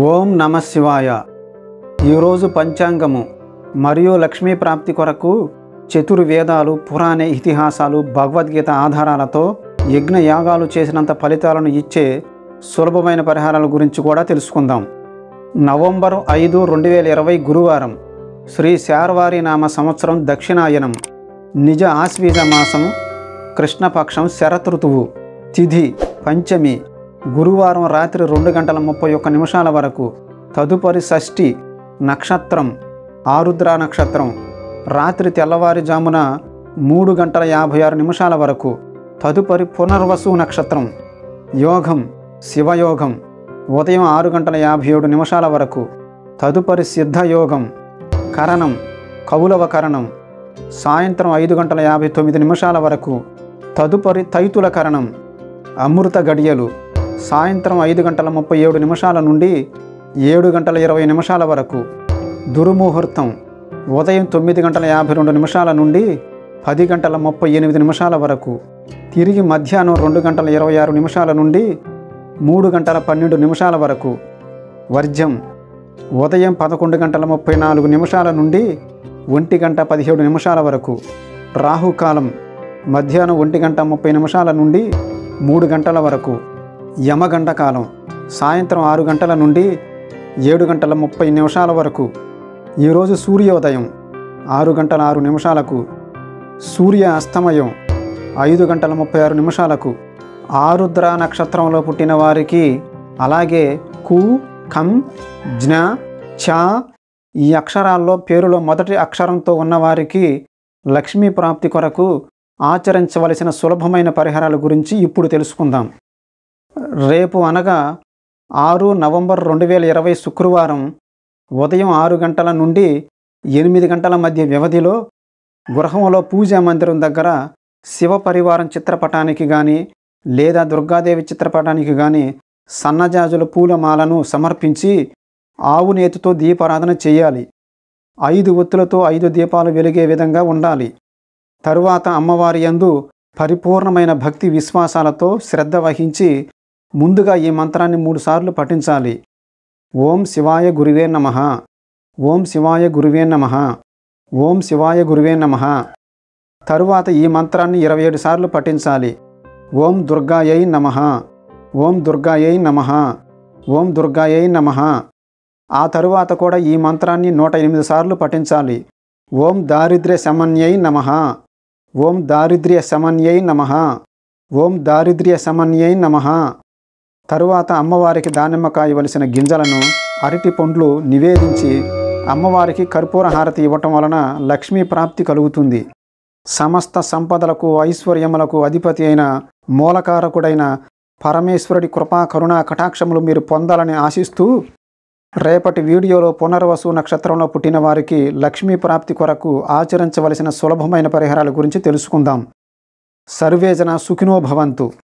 ఓం నమ శివాయ ఈరోజు పంచాంగము మరియు లక్ష్మీ ప్రాప్తి కొరకు చతుర్వేదాలు పురాణ ఇతిహాసాలు భగవద్గీత ఆధారాలతో యజ్ఞ యాగాలు చేసినంత ఫలితాలను ఇచ్చే సులభమైన పరిహారాల గురించి కూడా తెలుసుకుందాం నవంబర్ ఐదు రెండు వేల ఇరవై గురువారం శ్రీ శార్వారి నామ సంవత్సరం దక్షిణాయనం నిజ ఆశ్వీజ మాసం కృష్ణపక్షం శరతృతువు తిథి పంచమి గురువారం రాత్రి రెండు గంటల ముప్పై ఒక్క నిమిషాల వరకు తదుపరి షష్ఠి నక్షత్రం ఆరుద్ర నక్షత్రం రాత్రి తెల్లవారుజామున మూడు గంటల యాభై ఆరు నిమిషాల వరకు తదుపరి పునర్వసు నక్షత్రం యోగం శివయోగం ఉదయం ఆరు గంటల యాభై ఏడు నిమిషాల వరకు తదుపరి సిద్ధయోగం కరణం కౌలవ కరణం సాయంత్రం ఐదు గంటల యాభై తొమ్మిది నిమిషాల వరకు తదుపరి తైతుల కరణం అమృత గడియలు సాయంత్రం ఐదు గంటల ముప్పై ఏడు నిమిషాల నుండి ఏడు గంటల ఇరవై నిమిషాల వరకు దుర్ముహూర్తం ఉదయం తొమ్మిది గంటల యాభై రెండు నిమిషాల నుండి పది గంటల ముప్పై ఎనిమిది నిమిషాల వరకు తిరిగి మధ్యాహ్నం రెండు గంటల ఇరవై ఆరు నిమిషాల నుండి మూడు గంటల పన్నెండు నిమిషాల వరకు వర్జం ఉదయం పదకొండు గంటల ముప్పై నాలుగు నిమిషాల నుండి ఒంటి గంట పదిహేడు నిమిషాల వరకు రాహుకాలం మధ్యాహ్నం ఒంటి గంట ముప్పై నిమిషాల నుండి మూడు గంటల వరకు యమగండ కాలం సాయంత్రం ఆరు గంటల నుండి ఏడు గంటల ముప్పై నిమిషాల వరకు ఈరోజు సూర్యోదయం ఆరు గంటల ఆరు నిమిషాలకు సూర్య అస్తమయం ఐదు గంటల ముప్పై ఆరు నిమిషాలకు ఆరుద్ర నక్షత్రంలో పుట్టిన వారికి అలాగే కు కం జ్ఞ చ ఈ అక్షరాల్లో పేరులో మొదటి అక్షరంతో ఉన్నవారికి లక్ష్మీ ప్రాప్తి కొరకు ఆచరించవలసిన సులభమైన పరిహారాల గురించి ఇప్పుడు తెలుసుకుందాం రేపు అనగా ఆరు నవంబర్ రెండు వేల ఇరవై శుక్రవారం ఉదయం ఆరు గంటల నుండి ఎనిమిది గంటల మధ్య వ్యవధిలో గృహంలో పూజా మందిరం దగ్గర శివ పరివారం చిత్రపటానికి కానీ లేదా దుర్గాదేవి చిత్రపటానికి కానీ సన్నజాజుల పూలమాలను సమర్పించి ఆవు నేతితో దీపారాధన చేయాలి ఐదు ఒత్తులతో ఐదు దీపాలు వెలిగే విధంగా ఉండాలి తరువాత అమ్మవారి యందు పరిపూర్ణమైన భక్తి విశ్వాసాలతో శ్రద్ధ వహించి ముందుగా ఈ మంత్రాన్ని మూడుసార్లు పఠించాలి ఓం శివాయ గురువే నమ ఓం శివాయ గురువే నమ ఓం శివాయ గురువే నమ తరువాత ఈ మంత్రాన్ని ఇరవై ఏడు సార్లు పఠించాలి ఓం దుర్గాయై నమ ఓం దుర్గాయై నమ ఓం దుర్గాయై నమ ఆ తరువాత కూడా ఈ మంత్రాన్ని నూట ఎనిమిది సార్లు పఠించాలి ఓం దారిద్ర్య సమన్యై నమ ఓం దారిద్ర్య సమన్యై నమ ఓం దారిద్ర్య సమన్యై నమ తరువాత అమ్మవారికి దానిమ్మకాయ వలసిన గింజలను అరటి పండ్లు నివేదించి అమ్మవారికి కర్పూర హారతి ఇవ్వటం వలన లక్ష్మీ ప్రాప్తి కలుగుతుంది సమస్త సంపదలకు ఐశ్వర్యములకు అధిపతి అయిన మూలకారకుడైన పరమేశ్వరుడి కృపా కరుణా కటాక్షములు మీరు పొందాలని ఆశిస్తూ రేపటి వీడియోలో పునర్వసు నక్షత్రంలో పుట్టిన వారికి లక్ష్మీ ప్రాప్తి కొరకు ఆచరించవలసిన సులభమైన పరిహారాల గురించి తెలుసుకుందాం సర్వేజన సుఖినో భవంతు